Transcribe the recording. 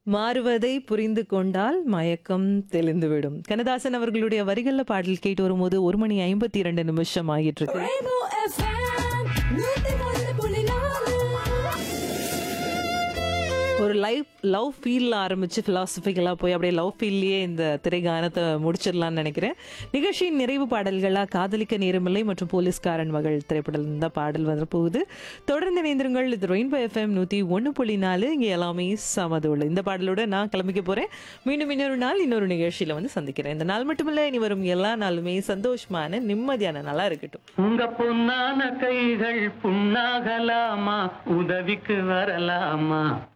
மாறுவதை புரிந்து கொண்டால் மயக்கம் தெளிந்துவிடும் கண்ணதாசன் அவர்களுடைய வரிகள்ல பாடல் கேட்டு வரும்போது ஒரு மணி ஐம்பத்தி இரண்டு நிமிஷம் ஆகிட்டு இருக்கு Rainbow FM, நூத்தி ஒன்று புள்ளி நாலு. ஒரு லைஃப் லவ் ஃபீல்ல ஆரம்பிச்சு பிலாசபிக்கலாக போய் அப்படியே லவ் ஃபீல்லையே இந்த திரைகானத்தை முடிச்சிடலாம்னு நினைக்கிறேன் நிகழ்ச்சியின் நிறைவு பாடல்களாக காதலிக்க நேரமில்லை மற்றும் போலீஸ்காரன் மகள் திரைப்படம் இந்த பாடல் வந்து போகுது தொடர்ந்து இணைந்திருங்கள் இது ரெயின்போ எஃப்எம் நூற்றி ஒன்று புள்ளி நாலு இங்கே எல்லாமே சமதோள் இந்த பாடலோட நான் கிளம்பிக்க போகிறேன் மீண்டும் இன்னொரு நாள் இன்னொரு நிகழ்ச்சியில் வந்து சந்திக்கிறேன் இந்த நாள் மட்டுமில்லை இனி வரும் எல்லா நாளுமே சந்தோஷமான நிம்மதியான நாளாக இருக்கட்டும் உங்க பொன்னான கைகள் புண்ணாகலாமா உதவிக்கு வரலாமா